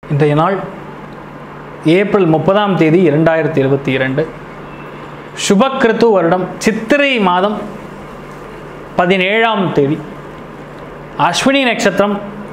இன்றைய நாள் ஏப்ரல் முப்பதாம் தேதி இரண்டாயிரத்தி இருபத்தி இரண்டு சுபக்கிருத்து வருடம் சித்திரை மாதம் பதினேழாம் தேதி அஸ்வினி நட்சத்திரம்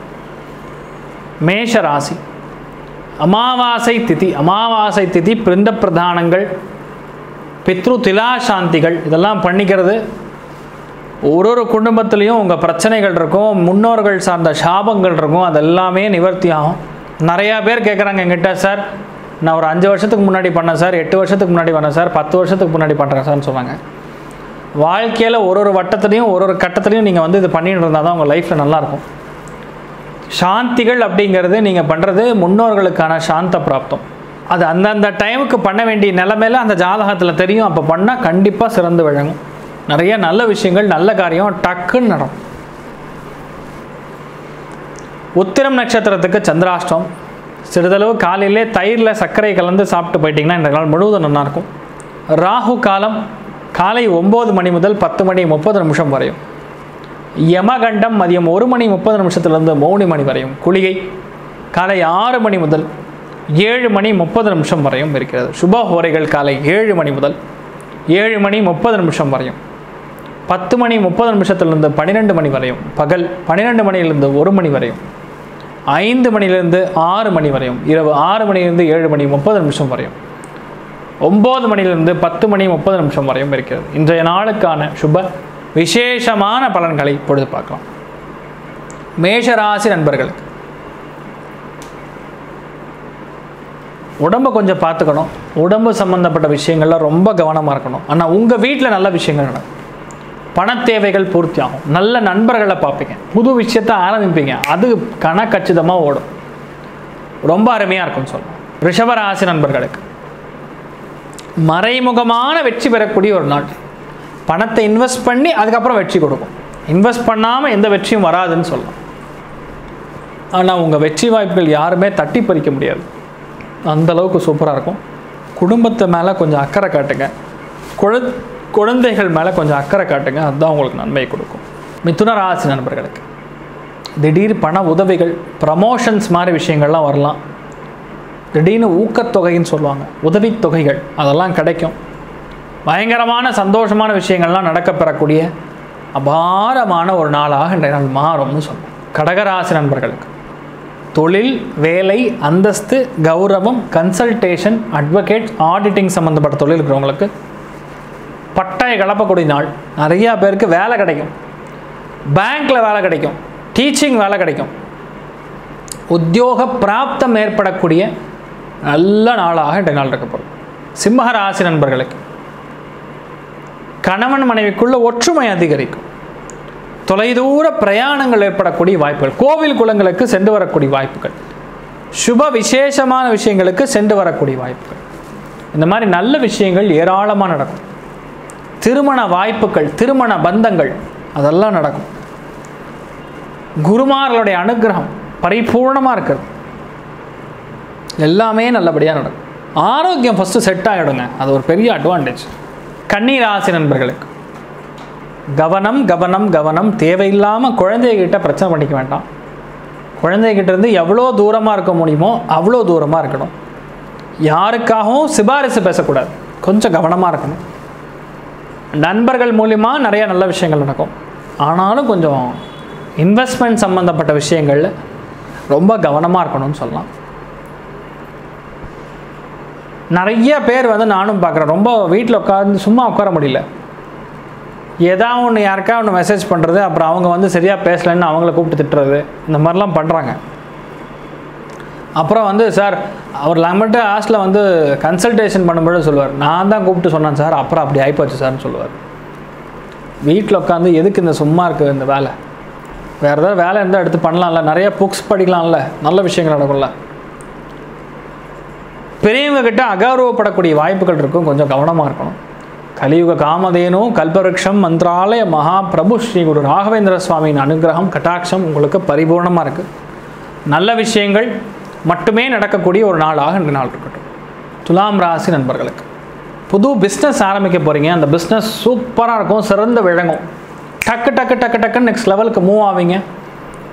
மேஷ ராசி அமாவாசை திதி அமாவாசை திதி பிருந்த பிரதானங்கள் பித்ரு திலா சாந்திகள் இதெல்லாம் பண்ணிக்கிறது ஒரு ஒரு குடும்பத்துலேயும் உங்கள் பிரச்சனைகள் இருக்கும் முன்னோர்கள் சார்ந்த சாபங்கள் இருக்கும் அது எல்லாமே நிவர்த்தி ஆகும் நிறையா பேர் கேட்குறாங்க எங்கிட்ட சார் நான் ஒரு அஞ்சு வருஷத்துக்கு முன்னாடி பண்ணேன் சார் எட்டு வருஷத்துக்கு முன்னாடி பண்ணேன் சார் பத்து வருஷத்துக்கு முன்னாடி பண்ணுறேன் சார்னு சொன்னாங்க வாழ்க்கையில் ஒரு ஒரு வட்டத்துலேயும் ஒரு ஒரு கட்டத்துலையும் நீங்கள் வந்து இது பண்ணிட்டு இருந்தால் தான் உங்கள் லைஃப்பில் நல்லாயிருக்கும் சாந்திகள் அப்படிங்கிறது நீங்கள் பண்ணுறது முன்னோர்களுக்கான சாந்த பிராப்தம் அது அந்தந்த டைமுக்கு பண்ண வேண்டிய நிலைமையில அந்த ஜாதகத்தில் தெரியும் அப்போ பண்ணால் கண்டிப்பாக சிறந்து விளங்கும் நிறைய நல்ல விஷயங்கள் நல்ல காரியம் டக்குன்னு நடக்கும் உத்திரம் நட்சத்திரத்துக்கு சந்திராஷ்டம் சிறிதளவு காலையிலே தயிரில் சர்க்கரை கலந்து சாப்பிட்டு போயிட்டீங்கன்னா இந்த நாள் முழுவதும் நல்லாயிருக்கும் ராகு காலம் காலை ஒம்பது மணி முதல் பத்து மணி முப்பது நிமிஷம் வரையும் யமகண்டம் மதியம் ஒரு மணி முப்பது நிமிஷத்துலேருந்து மூணு மணி வரையும் குளிகை காலை ஆறு மணி முதல் ஏழு மணி முப்பது நிமிஷம் வரையும் இருக்கிறது சுப ஹோரைகள் காலை ஏழு மணி முதல் ஏழு மணி முப்பது நிமிஷம் வரையும் பத்து மணி முப்பது நிமிஷத்துலேருந்து பன்னிரெண்டு மணி வரையும் பகல் பன்னிரெண்டு மணியிலிருந்து ஒரு மணி வரையும் ஐந்து மணிலிருந்து ஆறு மணி வரையும் இரவு ஆறு மணிலிருந்து ஏழு மணி முப்பது நிமிஷம் வரையும் ஒம்பது மணிலிருந்து பத்து மணி முப்பது நிமிஷம் வரையும் இருக்கிறது இன்றைய நாளுக்கான சுப விசேஷமான பலன்களை இப்பொழுது பார்க்கலாம் மேஷராசி நண்பர்களுக்கு உடம்பை கொஞ்சம் பார்த்துக்கணும் உடம்பு சம்மந்தப்பட்ட விஷயங்கள்ல ரொம்ப கவனமாக இருக்கணும் ஆனால் உங்கள் வீட்டில் நல்ல விஷயங்கள் நடக்கும் பண தேவைகள் பூர்த்தி ஆகும் நல்ல நண்பர்களை பார்ப்பீங்க புது விஷயத்தை ஆரம்பிப்பீங்க அது கணக்கச்சிதமாக ஓடும் ரொம்ப அருமையாக இருக்கும்னு சொல்லலாம் ரிஷபராசி நண்பர்களுக்கு மறைமுகமான வெற்றி பெறக்கூடிய ஒரு நாள் பணத்தை இன்வெஸ்ட் பண்ணி அதுக்கப்புறம் வெற்றி கொடுக்கும் இன்வெஸ்ட் பண்ணாமல் எந்த வெற்றியும் வராதுன்னு சொல்லலாம் ஆனால் உங்கள் வெற்றி வாய்ப்புகள் யாருமே தட்டி பறிக்க முடியாது அந்த அளவுக்கு சூப்பராக இருக்கும் குடும்பத்து மேலே கொஞ்சம் அக்கறை காட்டுங்க குழ குழந்தைகள் மேலே கொஞ்சம் அக்கறை காட்டுங்க அதுதான் உங்களுக்கு நன்மையை கொடுக்கும் மிதுன ராசி நண்பர்களுக்கு திடீர் பண உதவிகள் ப்ரமோஷன்ஸ் மாதிரி விஷயங்கள்லாம் வரலாம் திடீர்னு ஊக்கத்தொகைன்னு சொல்லுவாங்க உதவித்தொகைகள் அதெல்லாம் கிடைக்கும் பயங்கரமான சந்தோஷமான விஷயங்கள்லாம் நடக்கப்பெறக்கூடிய அபாரமான ஒரு நாளாக இன்றைய நாள் மாறும்னு சொல்லுவோம் கடகராசி நண்பர்களுக்கு தொழில் வேலை அந்தஸ்து கௌரவம் கன்சல்டேஷன் அட்வொகேட் ஆடிட்டிங் சம்மந்தப்பட்ட தொழில் இருக்கிறவங்களுக்கு பட்டாய கலப்பக்கூடிய நாள் நிறையா பேருக்கு வேலை கிடைக்கும் பேங்க்கில் வேலை கிடைக்கும் டீச்சிங் வேலை கிடைக்கும் உத்தியோக பிராப்தம் ஏற்படக்கூடிய நல்ல நாளாக இன்றைய நாள் இருக்கப்படும் சிம்ம ராசி நண்பர்களுக்கு கணவன் மனைவிக்குள்ள ஒற்றுமை அதிகரிக்கும் தொலைதூர பிரயாணங்கள் ஏற்படக்கூடிய வாய்ப்புகள் கோவில் குளங்களுக்கு சென்று வரக்கூடிய வாய்ப்புகள் சுப விசேஷமான விஷயங்களுக்கு சென்று வரக்கூடிய வாய்ப்புகள் இந்த மாதிரி நல்ல விஷயங்கள் ஏராளமாக நடக்கும் திருமண வாய்ப்புகள் திருமண பந்தங்கள் அதெல்லாம் நடக்கும் குருமார்களுடைய அனுகிரகம் பரிபூர்ணமாக இருக்கிறது எல்லாமே நல்லபடியாக நடக்கும் ஆரோக்கியம் ஃபஸ்ட்டு செட் ஆகிடுங்க அது ஒரு பெரிய அட்வான்டேஜ் கண்ணீராசி நண்பர்களுக்கு கவனம் கவனம் கவனம் தேவையில்லாமல் குழந்தைகிட்ட பிரச்சனை பண்ணிக்க வேண்டாம் குழந்தைகிட்ட இருந்து எவ்வளோ தூரமாக இருக்க முடியுமோ அவ்வளோ தூரமாக இருக்கணும் யாருக்காகவும் சிபாரிசு பேசக்கூடாது கொஞ்சம் கவனமாக இருக்கணும் நண்பர்கள் மூலிமா நிறைய நல்ல விஷயங்கள் நடக்கும் ஆனாலும் கொஞ்சம் இன்வெஸ்ட்மெண்ட் சம்மந்தப்பட்ட விஷயங்களில் ரொம்ப கவனமாக இருக்கணும்னு சொல்லலாம் நிறைய பேர் வந்து நானும் பார்க்குறேன் ரொம்ப வீட்டில் உட்காந்து சும்மா உட்கார முடியல ஏதாவது ஒன்று யாருக்கா ஒன்று மெசேஜ் பண்ணுறது அப்புறம் அவங்க வந்து சரியாக பேசலைன்னு அவங்கள கூப்பிட்டு திட்டுறது இந்த மாதிரிலாம் பண்ணுறாங்க அப்புறம் வந்து சார் அவர் நம்மகிட்ட ஹாஸ்டலில் வந்து கன்சல்டேஷன் பண்ணும்போது சொல்லுவார் நான் தான் கூப்பிட்டு சொன்னேன் சார் அப்புறம் அப்படி ஆகிப்போச்சு சார்னு சொல்லுவார் வீட்டில் உட்காந்து எதுக்கு இந்த சும்மா இருக்குது இந்த வேலை வேறு ஏதாவது வேலை இருந்தால் எடுத்து பண்ணலாம்ல நிறைய புக்ஸ் படிக்கலாம்ல நல்ல விஷயங்கள் நடக்கும்ல பெரியவங்க கிட்ட அகௌரவப்படக்கூடிய வாய்ப்புகள் இருக்கும் கொஞ்சம் கவனமாக இருக்கணும் கலியுக காமதேனு கல்பவருஷம் மந்திராலய மகாபிரபு ஸ்ரீ குரு ராகவேந்திர சுவாமியின் அனுகிரகம் கட்டாட்சம் உங்களுக்கு பரிபூர்ணமாக இருக்குது நல்ல விஷயங்கள் மட்டுமே நடக்கக்கூடிய ஒரு நாளாக இந்த நாள் இருக்கட்டும் துலாம் ராசி நண்பர்களுக்கு புது பிஸ்னஸ் ஆரம்பிக்க போகிறீங்க அந்த பிஸ்னஸ் சூப்பராக இருக்கும் சிறந்து விளங்கும் டக்கு டக்கு டக்கு டக்குன்னு நெக்ஸ்ட் லெவலுக்கு மூவ் ஆவீங்க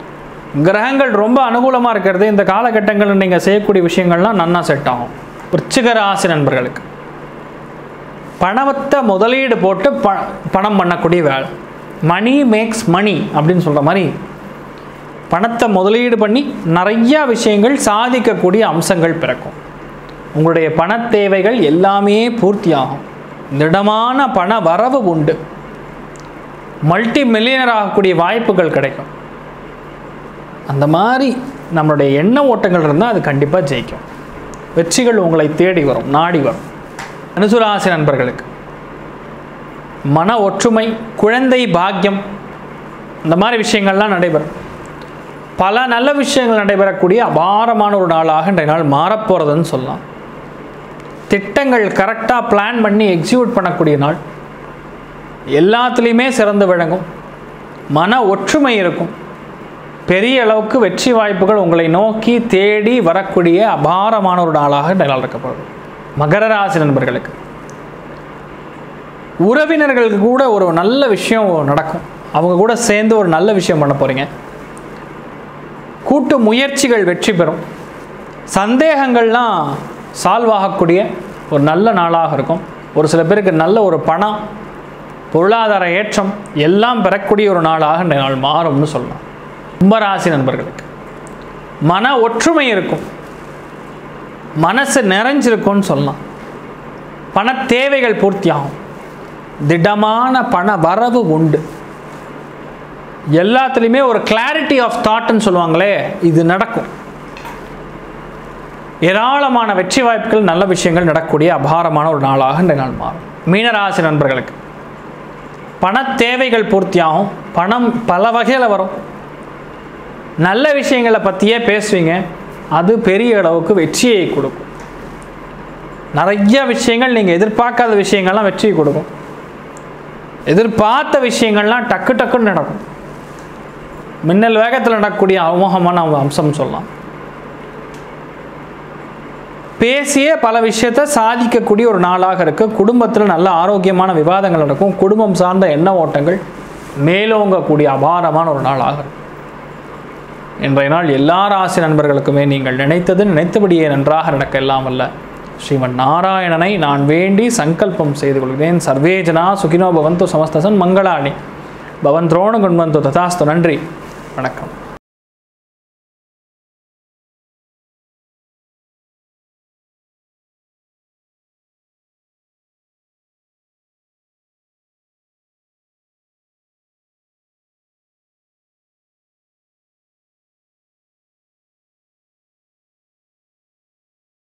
கிரகங்கள் ரொம்ப அனுகூலமாக இருக்கிறது இந்த காலகட்டங்களில் நீங்கள் செய்யக்கூடிய விஷயங்கள்லாம் நன்னா செட் ஆகும் விருச்சிக ராசி நண்பர்களுக்கு பணத்தை முதலீடு போட்டு ப பணம் பண்ணக்கூடிய வேலை மணி மேக்ஸ் மணி அப்படின்னு சொல்கிற மாதிரி பணத்தை முதலீடு பண்ணி நிறையா விஷயங்கள் சாதிக்கக்கூடிய அம்சங்கள் பிறக்கும் உங்களுடைய பண தேவைகள் எல்லாமே பூர்த்தியாகும் திடமான பண வரவு உண்டு மல்டி மில்லியனர் ஆகக்கூடிய வாய்ப்புகள் கிடைக்கும் அந்த மாதிரி நம்மளுடைய எண்ண ஓட்டங்கள் இருந்தால் அது கண்டிப்பாக ஜெயிக்கும் வெற்றிகள் உங்களை தேடி வரும் நாடி வரும் அனுசுராசி நண்பர்களுக்கு மன ஒற்றுமை குழந்தை பாக்கியம் இந்த மாதிரி விஷயங்கள்லாம் நடைபெறும் பல நல்ல விஷயங்கள் நடைபெறக்கூடிய அபாரமான ஒரு நாளாக இன்றைய நாள் மாறப்போகிறதுன்னு சொல்லலாம் திட்டங்கள் கரெக்டாக பிளான் பண்ணி எக்ஸிக்யூட் பண்ணக்கூடிய நாள் எல்லாத்துலேயுமே சிறந்து விளங்கும் மன ஒற்றுமை இருக்கும் பெரிய அளவுக்கு வெற்றி வாய்ப்புகள் உங்களை நோக்கி தேடி வரக்கூடிய அபாரமான ஒரு நாளாக இந்த நாள் இருக்கப்படுது மகர ராசி நண்பர்களுக்கு உறவினர்களுக்கு கூட ஒரு நல்ல விஷயம் நடக்கும் அவங்க கூட சேர்ந்து ஒரு நல்ல விஷயம் பண்ண போகிறீங்க கூட்டு முயற்சிகள் வெற்றி பெறும் சந்தேகங்கள்லாம் சால்வ் ஆகக்கூடிய ஒரு நல்ல நாளாக இருக்கும் ஒரு சில பேருக்கு நல்ல ஒரு பணம் பொருளாதார ஏற்றம் எல்லாம் பெறக்கூடிய ஒரு நாளாக இந்த நாள் மாறும்னு சொல்லலாம் கும்பராசி நண்பர்களுக்கு மன ஒற்றுமை இருக்கும் மனசு நிறைஞ்சிருக்கும்னு சொல்லலாம் பண தேவைகள் பூர்த்தியாகும் திடமான பண வரவு உண்டு எல்லாத்துலேயுமே ஒரு கிளாரிட்டி ஆஃப் தாட்னு சொல்லுவாங்களே இது நடக்கும் ஏராளமான வெற்றி வாய்ப்புகள் நல்ல விஷயங்கள் நடக்கக்கூடிய அபாரமான ஒரு நாளாக இந்த நாள் மாறும் மீனராசி நண்பர்களுக்கு பண தேவைகள் பூர்த்தியாகும் பணம் பல வகையில் வரும் நல்ல விஷயங்களை பற்றியே பேசுவீங்க அது பெரிய அளவுக்கு வெற்றியை கொடுக்கும் நிறைய விஷயங்கள் நீங்கள் எதிர்பார்க்காத விஷயங்கள்லாம் வெற்றியை கொடுக்கும் எதிர்பார்த்த விஷயங்கள்லாம் டக்கு டக்குன்னு நடக்கும் மின்னல் வேகத்தில் நடக்கக்கூடிய அமோகமான அம்சம் சொல்லலாம் பேசிய பல விஷயத்தை சாதிக்கக்கூடிய ஒரு நாளாக இருக்கு குடும்பத்தில் நல்ல ஆரோக்கியமான விவாதங்கள் நடக்கும் குடும்பம் சார்ந்த எண்ண ஓட்டங்கள் மேலோங்கக்கூடிய அபாரமான ஒரு நாளாக இருக்கும் இன்றைய நாள் எல்லா ராசி நண்பர்களுக்குமே நீங்கள் நினைத்தது நினைத்தபடியே நன்றாக நடக்க எல்லாம் அல்ல ஸ்ரீமன் நாராயணனை நான் வேண்டி சங்கல்பம் செய்து கொள்கிறேன் சர்வேஜனா சுகினோ பவந்து சமஸ்தசன் மங்களாணி பவன் துரோண குண்வந்து ததாஸ்து நன்றி வணக்கம்